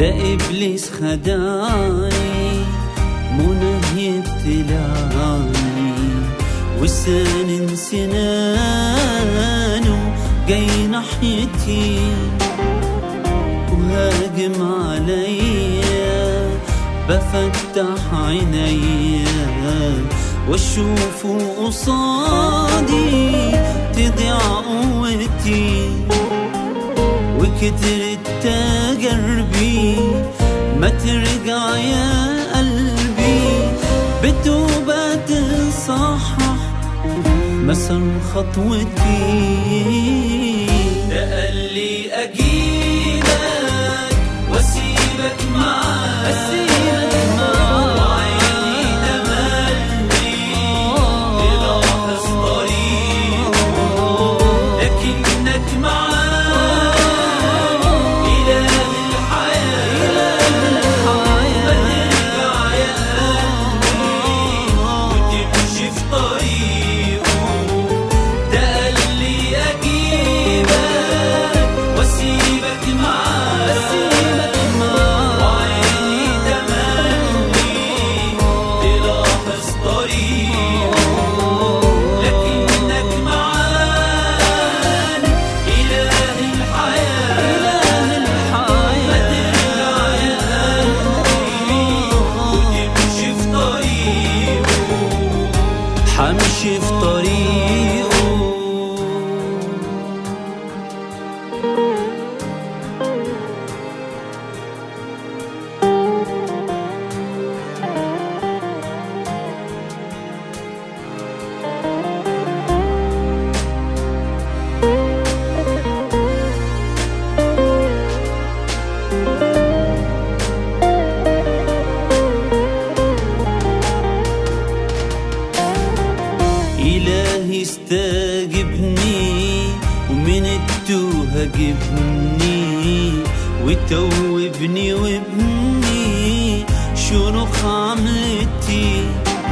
ده إبليس خدعني منهي ابتلاني وسان سنانه جاي ناحيتي وهاجم عليا بفتح عينيا واشوفه قصادي تضيع قوتي وكترت تجربي ما ترجع يا قلبي بتوبة تصحح مسار خطوتي ده قال لي اجيبك واسيبك معاه اسيبك معاه وعيني تملي تلاحظ طريقه لكنك معاه إله الحياة فترجع يا قلبي وتمشي في طريقه ده قال لي أجيبك وأسيبك معاه أسيبك معاه وعيني تملي تلاحظ طريقه لكنك معانا إله الحياة إله الحياة ترجع يا قلبي وتمشي في طريقه حمشي في طريقه إلهي استجبني ومن التوهة جبني وتوبني وابني شروخ عملتي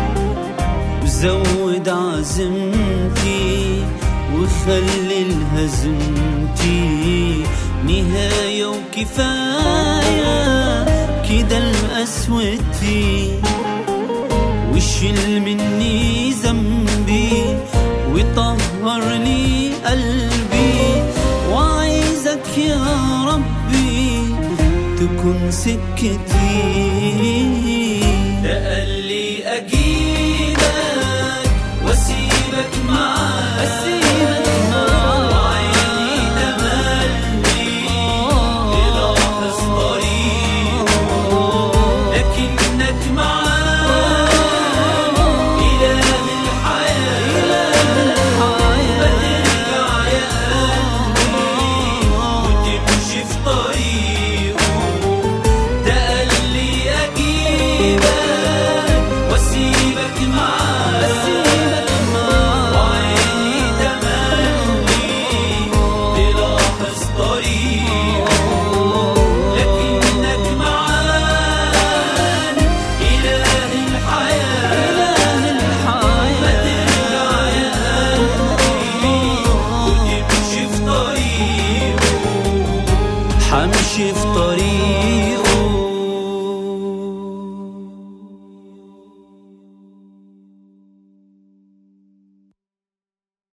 وزود عزمتي وخلي لهزمتي نهاية وكفاية كده لقسوتي وشيل مني ذنبي وطهر لي قلبي وعايزك يا ربي تكون سكتي ده قال لي اجيبك واسيبك معاه اسيبك معاه وعيني تملي تلاحظ طريقه لكنك معاه إله الحياة إله الحياة فترجع يا قلبي وتمشي في طريقه ده قال لي أجيبك وأسيبك معاه أسيبك معاه وعيني تملي تلاحظ طريقه لكنك معانا إله الحياة إله الحياة فترجع يا قلبي وتمشي في طريقه حمشي في طريقه